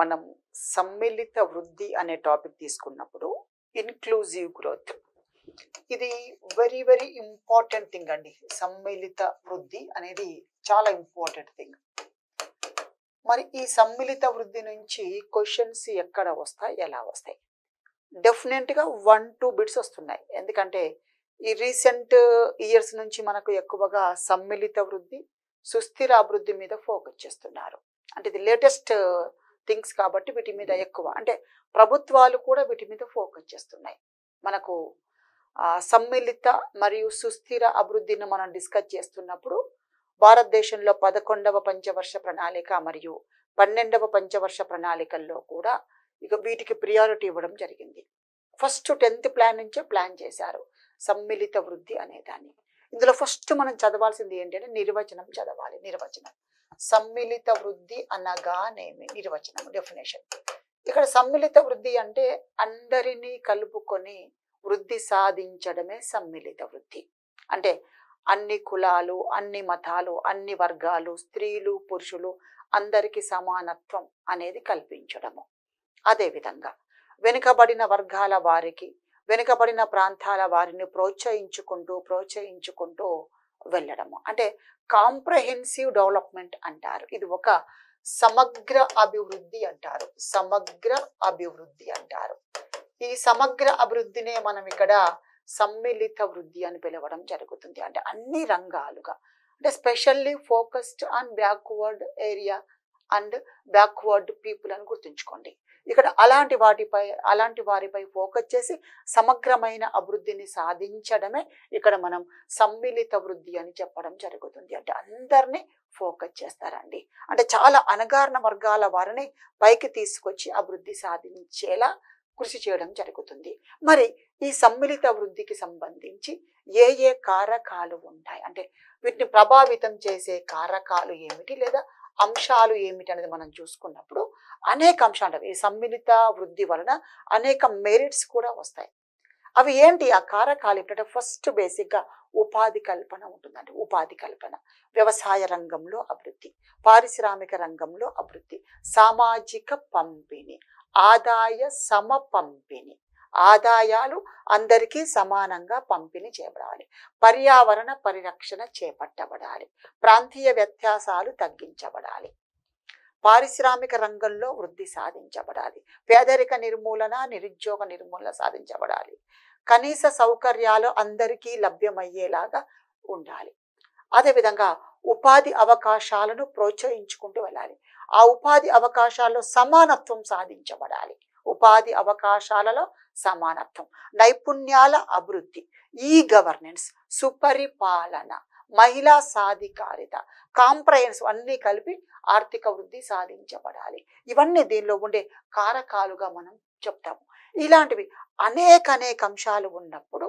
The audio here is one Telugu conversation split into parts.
మనం సమ్మిళిత వృద్ధి అనే టాపిక్ తీసుకున్నప్పుడు ఇన్క్లూజివ్ గ్రోత్ ఇది వెరీ వెరీ ఇంపార్టెంట్ థింగ్ అండి సమ్మిళిత వృద్ధి అనేది చాలా ఇంపార్టెంట్ థింగ్ మరి ఈ సమ్మిళిత వృద్ధి నుంచి క్వశ్చన్స్ ఎక్కడ వస్తాయి ఎలా వస్తాయి డెఫినెట్గా వన్ టూ బిట్స్ వస్తున్నాయి ఎందుకంటే ఈ రీసెంట్ ఇయర్స్ నుంచి మనకు ఎక్కువగా సమ్మిళిత వృద్ధి సుస్థిర అభివృద్ధి మీద ఫోకస్ చేస్తున్నారు అంటే ఇది లేటెస్ట్ థింగ్స్ కాబట్టి వీటి మీద ఎక్కువ అంటే ప్రభుత్వాలు కూడా వీటి మీద ఫోకస్ చేస్తున్నాయి మనకు ఆ, సమ్మిళిత మరియు సుస్థిర అభివృద్ధిని మనం డిస్కస్ చేస్తున్నప్పుడు భారతదేశంలో పదకొండవ పంచవర్ష ప్రణాళిక మరియు పన్నెండవ పంచవర్ష ప్రణాళికల్లో కూడా ఇక వీటికి ప్రియారిటీ ఇవ్వడం జరిగింది ఫస్ట్ టెన్త్ ప్లాన్ నుంచే ప్లాన్ చేశారు సమ్మిళిత వృద్ధి అనేదాన్ని ఇందులో ఫస్ట్ మనం చదవాల్సింది ఏంటంటే నిర్వచనం చదవాలి నిర్వచనం సమ్మిళిత వృద్ధి అనగానేమి నిర్వచనం డెఫినేషన్ ఇక్కడ సమ్మిళిత వృద్ధి అంటే అందరినీ కలుపుకొని వృద్ధి సాధించడమే సమ్మిళిత వృద్ధి అంటే అన్ని కులాలు అన్ని మతాలు అన్ని వర్గాలు స్త్రీలు పురుషులు అందరికీ సమానత్వం అనేది కల్పించడము అదేవిధంగా వెనుకబడిన వర్గాల వారికి వెనుకబడిన ప్రాంతాల వారిని ప్రోత్సహించుకుంటూ ప్రోత్సహించుకుంటూ వెళ్ళడము అంటే కాంప్రహెన్సివ్ డెవలప్మెంట్ అంటారు ఇది ఒక సమగ్ర అభివృద్ధి అంటారు సమగ్ర అభివృద్ధి అంటారు ఈ సమగ్ర అభివృద్ధినే మనం ఇక్కడ సమ్మిళిత వృద్ధి అని పిలవడం జరుగుతుంది అంటే అన్ని రంగాలుగా అంటే specially focused on backward area and backward people అని గుర్తుంచుకోండి ఇక్కడ అలాంటి వాటిపై అలాంటి వారిపై ఫోకస్ చేసి సమగ్రమైన అభివృద్ధిని సాధించడమే ఇక్కడ మనం సమ్మిళిత వృద్ధి అని చెప్పడం జరుగుతుంది అంటే అందరినీ ఫోకస్ చేస్తారండి అంటే చాలా అణగారిన వర్గాల వారిని పైకి తీసుకొచ్చి అభివృద్ధి సాధించేలా కృషి చేయడం జరుగుతుంది మరి ఈ సమ్మిళిత వృద్ధికి సంబంధించి ఏ ఏ కారకాలు ఉంటాయి అంటే వీటిని ప్రభావితం చేసే కారకాలు ఏమిటి లేదా అంశాలు ఏమిటి అనేది మనం చూసుకున్నప్పుడు అనేక అంశాలు ఈ సమ్మిళిత వృద్ధి వలన అనేక మెరిట్స్ కూడా వస్తాయి అవి ఏంటి ఆ కారకాలు ఏంటంటే ఫస్ట్ బేసిక్గా ఉపాధి కల్పన ఉంటుందండి ఉపాధి కల్పన వ్యవసాయ రంగంలో అభివృద్ధి పారిశ్రామిక రంగంలో అభివృద్ధి సామాజిక పంపిణీ ఆదాయ సమ పంపిణీ ఆదాయాలు అందరికీ సమానంగా పంపిణీ చేయబడాలి పర్యావరణ పరిరక్షణ చేపట్టబడాలి ప్రాంతీయ వ్యత్యాసాలు తగ్గించబడాలి పారిశ్రామిక రంగంలో వృద్ధి సాధించబడాలి పేదరిక నిర్మూలన నిరుద్యోగ నిర్మూలన సాధించబడాలి కనీస సౌకర్యాలు అందరికీ లభ్యమయ్యేలాగా ఉండాలి అదేవిధంగా ఉపాధి అవకాశాలను ప్రోత్సహించుకుంటూ వెళ్ళాలి ఆ ఉపాధి అవకాశాల్లో సమానత్వం సాధించబడాలి ఉపాధి అవకాశాలలో సమానత్వం నైపుణ్యాల అభివృద్ధి ఈ గవర్నెన్స్ సుపరిపాలన మహిళా సాధికారిత కాంప్రహెన్స్ అన్నీ కలిపి ఆర్థిక వృద్ధి సాధించబడాలి ఇవన్నీ దీనిలో ఉండే కారకాలుగా మనం చెప్తాము ఇలాంటివి అనేక అనేక అంశాలు ఉన్నప్పుడు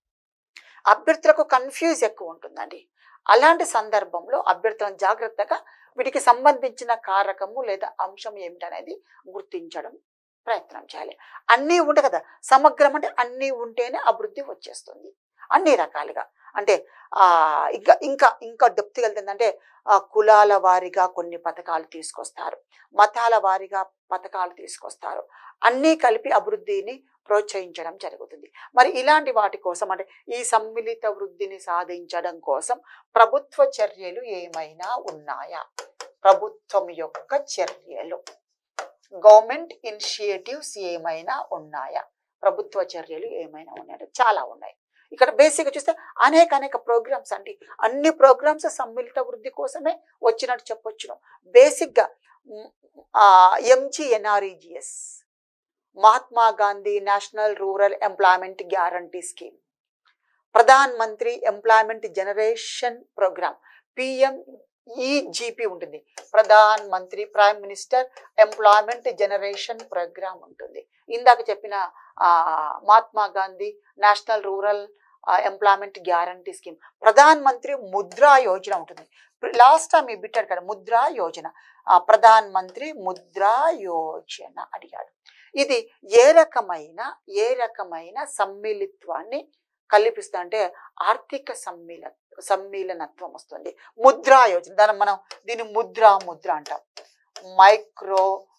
అభ్యర్థులకు కన్ఫ్యూజ్ ఎక్కువ ఉంటుందండి అలాంటి సందర్భంలో అభ్యర్థులను జాగ్రత్తగా వీటికి సంబంధించిన కారకము లేదా అంశం ఏమిటనేది గుర్తించడం ప్రయత్నం చేయాలి అన్నీ ఉంటే కదా సమగ్రం అంటే అన్నీ ఉంటేనే అభివృద్ధి వచ్చేస్తుంది అన్ని రకాలుగా అంటే ఆ ఇంకా ఇంకా ఇంకా డెప్త్ వెళ్తుందంటే ఆ కులాల వారిగా కొన్ని పథకాలు తీసుకొస్తారు మతాల వారిగా పథకాలు తీసుకొస్తారు అన్నీ కలిపి అభివృద్ధిని ప్రోత్సహించడం జరుగుతుంది మరి ఇలాంటి వాటి కోసం అంటే ఈ సమ్మిళిత వృద్ధిని సాధించడం కోసం ప్రభుత్వ చర్యలు ఏమైనా ఉన్నాయా ప్రభుత్వం యొక్క చర్యలు గవర్నమెంట్ ఇనిషియేటివ్స్ ఏమైనా ఉన్నాయా ప్రభుత్వ చర్యలు ఏమైనా ఉన్నాయంటే చాలా ఉన్నాయి ఇక్కడ బేసిక్గా చూస్తే అనేక అనేక ప్రోగ్రామ్స్ అండి అన్ని ప్రోగ్రామ్స్ సమ్మిళిత వృద్ధి కోసమే వచ్చినట్టు చెప్పొచ్చును బేసిక్గా MGNREGS Mahatma Gandhi national rural employment guarantee scheme Pradhan Mantri employment generation programme PM EGP ఉంటుంది Pradhan Mantri prime minister employment generation programme ఉంటుంది ఇందాక చెప్పిన ఆ, Mahatma Gandhi national rural employment guarantee scheme Pradhan Mantri Mudra Yojana ఉంటుంది లాస్ట్ టైం ఈ బిట్టాడు కదా ముద్రా యోజన ఆ, ప్రధాన్ మంత్రి ముద్రా యోజన అడిగాడు ఇది ఏ రకమైన ఏ రకమైన సమ్మిళిత్వాన్ని కల్పిస్తా అంటే ఆర్థిక సమ్మిళ సమ్మేళనత్వం వస్తుంది ముద్రా యోజన దాన్ని మనం దీన్ని ముద్ర ముద్ర అంటాం micro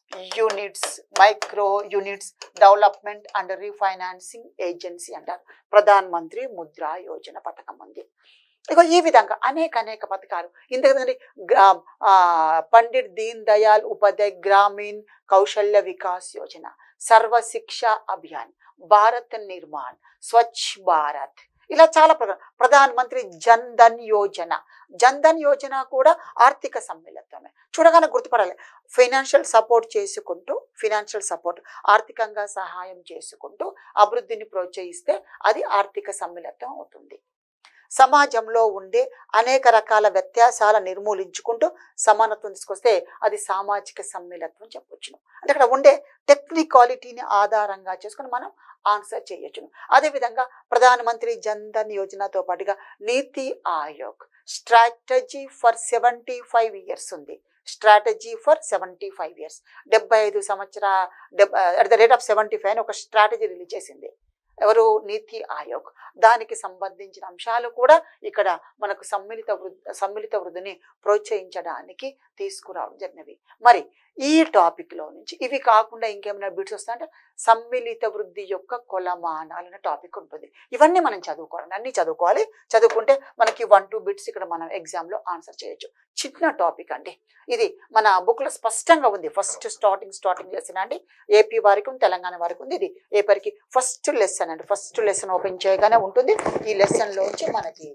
units micro units development and refinancing agency అంటారు ప్రధాన్ మంత్రి ముద్రా యోజన పథకం ఉంది ఇక ఈ విధంగా అనేక అనేక పథకాలు ఇంతకంటే గ్రా ఆ, పండిట్ దీన్ దయాల్ ఉపాధ్యాయ్ గ్రామీణ్ కౌశల్య వికాస్ యోజన సర్వ శిక్ష అభియాన్ భారత్ నిర్మాణ్ స్వచ్ఛ భారత్ ఇలా చాలా ప్రధాన ప్రధాన మంత్రి జన్ ధన్ యోజన జన్ ధన్ యోజన కూడా ఆర్థిక సమ్మిళత్వమే చూడగానే గుర్తుపడాలి ఫైనాన్షియల్ సపోర్ట్ చేసుకుంటూ ఫైనాన్షియల్ సపోర్ట్ ఆర్థికంగా సహాయం చేసుకుంటూ అభివృద్ధిని ప్రోత్సహిస్తే అది ఆర్థిక సమ్మిళత్వం అవుతుంది సమాజంలో ఉండే అనేక రకాల వ్యత్యాసాల నిర్మూలించుకుంటూ సమానత్వం తీసుకొస్తే అది సామాజిక సమ్మిళత్వం చెప్పొచ్చును అంటే అక్కడ ఉండే టెక్నికాలిటీని ఆధారంగా చేసుకుని మనం ఆన్సర్ చేయొచ్చును అదేవిధంగా ప్రధానమంత్రి జన్ ధన్ యోజనతో పాటుగా NITI Aayog strategy for seventy five years ఉంది strategy for seventy five years డెబ్బై ఐదు సంవత్సర at the rate of seventy five అని ఒక స్ట్రాటజీ రిలీజ్ చేసింది ఎవరు నీతి ఆయోగ్ దానికి సంబంధించిన అంశాలు కూడా ఇక్కడ మనకు సమ్మిళిత వృద్ధి సమ్మిళిత వృద్ధిని ప్రోత్సహించడానికి తీసుకురావడం జరిగినవి మరి ఈ టాపిక్లో నుంచి ఇవి కాకుండా ఇంకేమైనా బిట్స్ వస్తాయంటే సమ్మిళిత వృద్ధి యొక్క కొలమానాలు అనే టాపిక్ ఉంటుంది ఇవన్నీ మనం చదువుకోవాలి అన్నీ చదువుకోవాలి చదువుకుంటే మనకి వన్ టూ బిట్స్ ఇక్కడ మనం ఎగ్జామ్లో ఆన్సర్ చేయొచ్చు చిన్న టాపిక్ అండి ఇది మన బుక్లో స్పష్టంగా ఉంది ఫస్ట్ స్టార్టింగ్ స్టార్టింగ్ లెసన్ అండి ఏపీ వారికి ఉంది, తెలంగాణ వారికి ఉంది ఇది ఏపీకి ఫస్ట్ లెసన్ అండి ఫస్ట్ లెసన్ ఓపెన్ చేయగానే ఉంటుంది ఈ లెసన్లోంచి మనకి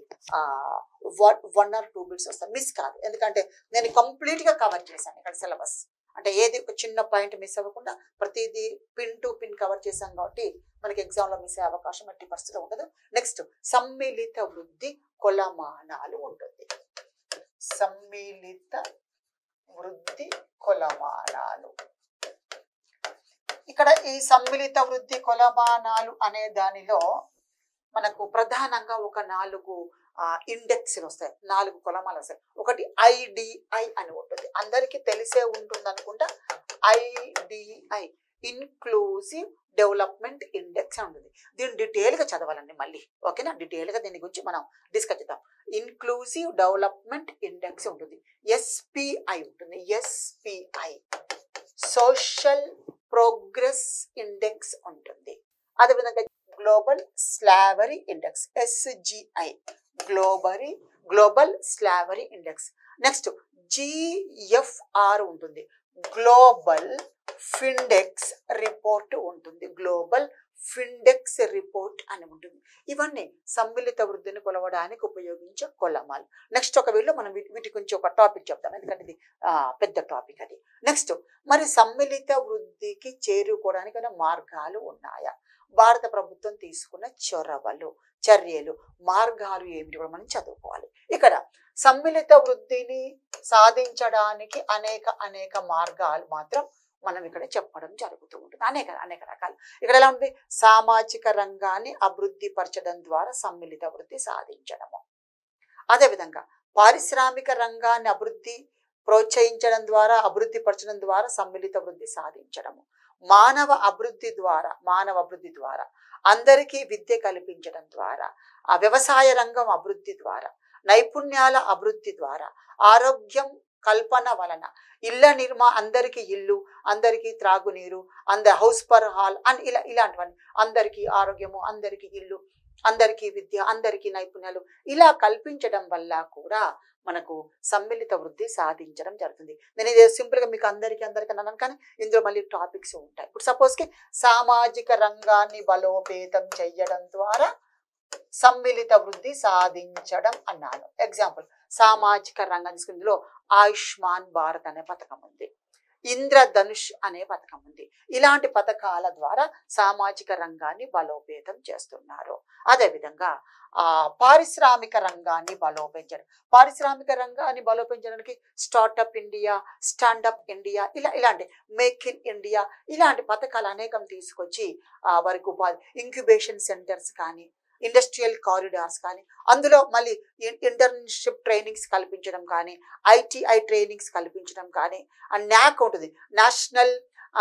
వన్ ఆర్ టూ బిట్స్ వస్తాయి మిస్ కాదు ఎందుకంటే నేను కంప్లీట్గా కవర్ చేశాను ఇక్కడ సిలబస్ అంటే ఏది ఒక చిన్న పాయింట్ మిస్ అవ్వకుండా ప్రతిదీ పిన్ టు పిన్ కవర్ చేశాం కాబట్టి మనకి ఎగ్జామ్లో మిస్ అయ్యే అవకాశం ఎట్టి పరిస్థితిలో ఉండదు నెక్స్ట్ సమ్మిళిత వృద్ధి కొలమానాలు ఉంటుంది సమ్మిళిత వృద్ధి కొలమానాలు ఇక్కడ ఈ సమ్మిళిత వృద్ధి కొలమానాలు అనే దానిలో మనకు ప్రధానంగా ఒక నాలుగు ఇండెక్స్లు వస్తాయి నాలుగు కొలమాలు వస్తాయి ఒకటి ఐడిఐ అని ఉంటుంది అందరికీ తెలిసే ఉంటుంది అనుకుంటా ఐడిఐ ఇన్క్లూజివ్ డెవలప్మెంట్ ఇండెక్స్ అని ఉంటుంది దీన్ని డీటెయిల్గా చదవాలండి మళ్ళీ ఓకేనా డీటెయిల్గా దీని గురించి మనం డిస్కస్ చేద్దాం ఇన్క్లూజివ్ డెవలప్మెంట్ ఇండెక్స్ ఉంటుంది ఎస్పిఐ ఉంటుంది ఎస్పిఐ సోషల్ ప్రోగ్రెస్ ఇండెక్స్ ఉంటుంది అదేవిధంగా గ్లోబల్ స్లావరీ ఇండెక్స్ ఎస్జిఐ గ్లోబరీ global slavery index next GFR ఉంటుంది గ్లోబల్ ఫిండెక్స్ రిపోర్ట్ ఉంటుంది గ్లోబల్ ఫిండెక్స్ రిపోర్ట్ అని ఉంటుంది ఇవన్నీ సమ్మిళిత వృద్ధిని కొలవడానికి ఉపయోగించే కొలమాలు నెక్స్ట్ ఒక వీడియో మనం వీటి వీటి గురించి ఒక టాపిక్ చెప్తాం ఎందుకంటే ఇది ఆ, పెద్ద టాపిక్ అది నెక్స్ట్ మరి సమ్మిళిత వృద్ధికి చేరుకోవడానికి ఏమైనా మార్గాలు ఉన్నాయా భారత ప్రభుత్వం తీసుకున్న చొరవలు చర్యలు మార్గాలు ఏమిటి కూడా మనం చదువుకోవాలి ఇక్కడ సమ్మిళిత వృద్ధిని సాధించడానికి అనేక అనేక మార్గాలు మాత్రం మనం ఇక్కడ చెప్పడం జరుగుతూ ఉంటుంది అనేక అనేక రకాలు ఇక్కడ ఎలా ఉంది సామాజిక రంగాన్ని అభివృద్ధి పరచడం ద్వారా సమ్మిళిత వృద్ధి సాధించడము అదేవిధంగా పారిశ్రామిక రంగాన్ని అభివృద్ధి ప్రోత్సహించడం ద్వారా అభివృద్ధి పరచడం ద్వారా సమ్మిళిత వృద్ధి సాధించడము మానవ అభివృద్ధి ద్వారా మానవ అభివృద్ధి ద్వారా అందరికీ విద్య కల్పించడం ద్వారా ఆ వ్యవసాయ రంగం అభివృద్ధి ద్వారా నైపుణ్యాల అభివృద్ధి ద్వారా ఆరోగ్యం కల్పన వలన ఇళ్ళ నిర్మా అందరికీ ఇల్లు అందరికీ త్రాగునీరు అంద హౌస్ పర్ హాల్ అని ఇలా ఇలాంటివన్నీ అందరికీ ఆరోగ్యము అందరికీ ఇల్లు అందరికీ విద్య అందరికీ నైపుణ్యాలు ఇలా కల్పించడం వల్ల కూడా మనకు సమ్మిళిత వృద్ధి సాధించడం జరుగుతుంది నేను ఇది సింపుల్గా మీకు అందరికీ అందరికీ అన్నాను కానీ ఇందులో మళ్ళీ టాపిక్స్ ఉంటాయి ఇప్పుడు సపోజ్కి సామాజిక రంగాన్ని బలోపేతం చెయ్యడం ద్వారా సమ్మిళిత వృద్ధి సాధించడం అన్నాను ఎగ్జాంపుల్ సామాజిక రంగం తీసుకుని ఇందులో ఆయుష్మాన్ భారత్ అనే పథకం ఉంది ఇంద్రధనుష్ అనే పథకం ఉంది ఇలాంటి పథకాల ద్వారా సామాజిక రంగాన్ని బలోపేతం చేస్తున్నారు అదేవిధంగా ఆ పారిశ్రామిక రంగాన్ని బలోపేంచడం పారిశ్రామిక రంగాన్ని బలోపేంచడానికి స్టార్టప్ ఇండియా స్టాండప్ ఇండియా ఇలా ఇలాంటి మేక్ ఇన్ ఇండియా ఇలాంటి పథకాలు అనేకం తీసుకొచ్చి ఆ, వారికి ఉపాధి ఇంక్యుబేషన్ సెంటర్స్ కానీ ఇండస్ట్రియల్ కారిడార్స్ కానీ అందులో మళ్ళీ ఇంటర్న్షిప్ ట్రైనింగ్స్ కల్పించడం కానీ ఐటీఐ ట్రైనింగ్స్ కల్పించడం కానీ అండ్ న్యాక్ ఉంటుంది నేషనల్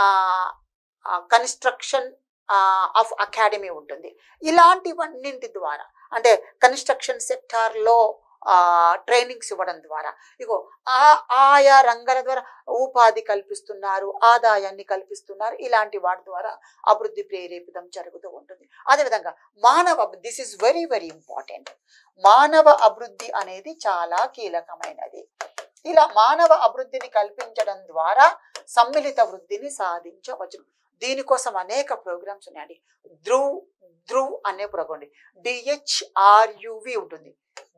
కన్స్ట్రక్షన్ ఆఫ్ అకాడమీ ఉంటుంది ఇలాంటివన్నింటి ద్వారా అంటే కన్స్ట్రక్షన్ సెక్టార్లో ట్రైనింగ్స్ ఇవ్వడం ద్వారా ఇగో ఆ ఆయా రంగాల ద్వారా ఉపాధి కల్పిస్తున్నారు ఆదాయాన్ని కల్పిస్తున్నారు ఇలాంటి వాటి ద్వారా అభివృద్ధి ప్రేరేపితం జరుగుతూ ఉంటుంది అదేవిధంగా మానవ this is very very important మానవ అభివృద్ధి అనేది చాలా కీలకమైనది ఇలా మానవ అభివృద్ధిని కల్పించడం ద్వారా సమ్మిళిత వృద్ధిని సాధించవచ్చు దీనికోసం అనేక ప్రోగ్రామ్స్ ఉన్నాయండి ధ్రువ్ ధ్రువ్ అనే ప్రోగ్రామ్ డిహెచ్ఆర్యువి ఉంటుంది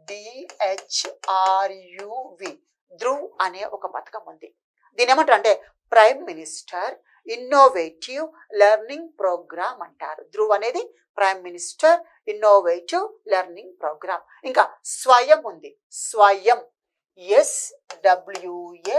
డిహెచ్ఆర్యువి ధ్రువ్ అనే ఒక పథకం ఉంది దీని ఏమంటారు అంటే prime minister innovative learning programme అంటారు ధ్రువ్ అనేది prime minister innovative learning programme ఇంకా స్వయం ఉంది స్వయం ఎస్ డబ్ల్యూఏ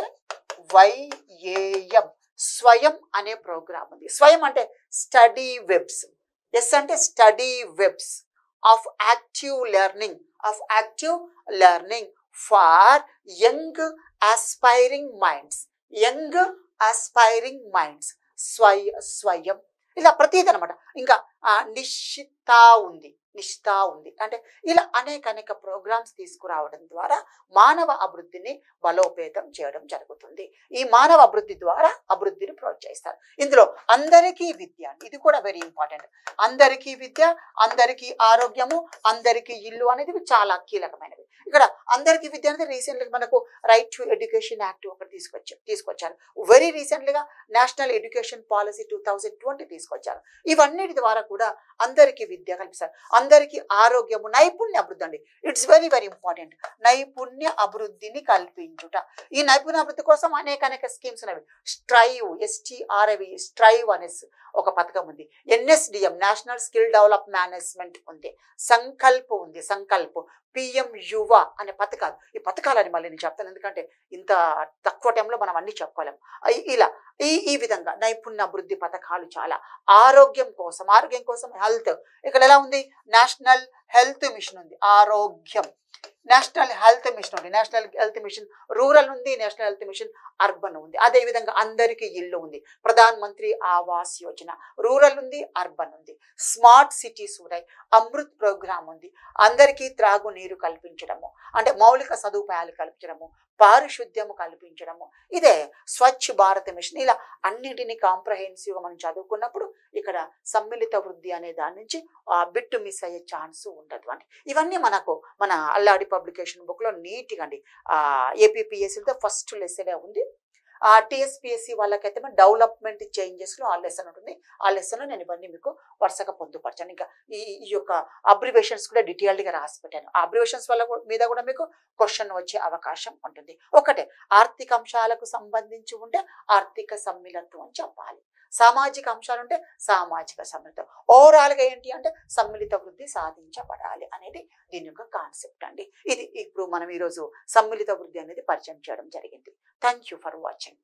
వైఏఎం స్వయం అనే ప్రోగ్రామ్ ఉంది స్వయం అంటే స్టడీ వెబ్స్ ఎస్ అంటే study webs of active learning of active learning for young aspiring minds young aspiring minds స్వయ స్వయం ఇలా ప్రతీది అనమాట ఇంకా ఆ, నిశ్చిత ఉంది నిష్ఠ ఉంది అంటే ఇలా అనేక అనేక ప్రోగ్రామ్స్ తీసుకురావడం ద్వారా మానవ అభివృద్ధిని బలోపేతం చేయడం జరుగుతుంది ఈ మానవ అభివృద్ధి ద్వారా అభివృద్ధిని ప్రోత్సహిస్తారు ఇందులో అందరికీ విద్య ఇది కూడా వెరీ ఇంపార్టెంట్ అందరికీ విద్య అందరికీ ఆరోగ్యము అందరికీ ఇల్లు అనేది చాలా కీలకమైనవి ఇక్కడ అందరికీ విద్య అనేది రీసెంట్గా మనకు రైట్ టు ఎడ్యుకేషన్ యాక్ట్ ఒకటి తీసుకొచ్చారు తీసుకొచ్చారు వెరీ రీసెంట్లీగా national education policy two thousand twenty తీసుకొచ్చారు ఇవన్నిటి ద్వారా కూడా అందరికీ విద్య కల్పిస్తారు అందరికీ ఆరోగ్యము నైపుణ్య అభివృద్ధి అండి ఇట్స్ వెరీ వెరీ ఇంపార్టెంట్ నైపుణ్య అభివృద్ధిని కల్పించుట ఈ నైపుణ్య అభివృద్ధి కోసం అనేక అనేక స్కీమ్స్ ఉన్నవి స్ట్రైవ్ ఎస్టీఆర్ఐవి స్ట్రైవ్ అనే ఒక పథకం ఉంది NSDM national skill develop management ఉంది సంకల్ప్ ఉంది సంకల్ప్ పిఎం యువ అనే పథకాలు ఈ పథకాలని మళ్ళీ నేను చెప్తాను ఎందుకంటే ఇంత తక్కువ టైంలో మనం అన్ని చెప్పుకోలేము ఐ- ఇలా ఈ ఈ విధంగా నైపుణ్య అభివృద్ధి పథకాలు చాలా ఆరోగ్యం కోసం ఆరోగ్యం కోసం హెల్త్ ఇక్కడ ఎలా ఉంది నేషనల్ హెల్త్ మిషన్ ఉంది ఆరోగ్యం నేషనల్ హెల్త్ మిషన్ ఉంది నేషనల్ హెల్త్ మిషన్ రూరల్ ఉంది నేషనల్ హెల్త్ మిషన్ అర్బన్ ఉంది అదే విధంగా అందరికీ ఇల్లు ఉంది ప్రధాన్ మంత్రి ఆవాస్ యోజన రూరల్ ఉంది అర్బన్ ఉంది స్మార్ట్ సిటీస్ ఉన్నాయి అమృత్ ప్రోగ్రామ్ ఉంది అందరికీ త్రాగునీరు కల్పించడము అంటే మౌలిక సదుపాయాలు కల్పించడము పారిశుద్ధ్యము కల్పించడము ఇదే స్వచ్ఛ భారత్ మిషన్ ఇలా అన్నిటినీ కాంప్రహెన్సివ్గా మనం చదువుకున్నప్పుడు ఇక్కడ సమ్మిళిత వృద్ధి అనే దాని నుంచి ఆ బిట్టు మిస్ అయ్యే ఛాన్స్ ఉండదు అంటే ఇవన్నీ మనకు మన అల్లాడి పబ్లికేషన్ బుక్లో నీట్గా అండి ఏపీపీఎస్సీలతో ఫస్ట్ లెసనే ఉంది ఆ టీఎస్పిఎస్సి వాళ్ళకైతే డెవలప్మెంట్ చేంజెస్లో ఆ లెసన్ ఉంటుంది ఆ లెసన్లో నేను ఇవన్నీ మీకు వరుసగా పొందుపరచాను ఇంకా ఈ ఈ యొక్క అబ్రివేషన్స్ కూడా డీటెయిల్డ్గా రాసి పెట్టాను ఆ అబ్రివేషన్స్ వల్ల కూడా- మీద కూడా మీకు క్వశ్చన్ వచ్చే అవకాశం ఉంటుంది ఒకటే ఆర్థిక అంశాలకు సంబంధించి ఉంటే ఆర్థిక సమ్మిళత్వం అని చెప్పాలి సామాజిక అంశాలు ఉంటే సామాజిక సమ్మిళితం ఓవరాల్గా ఏంటి అంటే సమ్మిళిత వృద్ధి సాధించబడాలి అనేది దీని యొక్క కాన్సెప్ట్ అండి ఇది ఇప్పుడు మనం ఈరోజు సమ్మిళిత వృద్ధి అనేది పరిచయం చేయడం జరిగింది థ్యాంక్ యూ ఫర్ వాచింగ్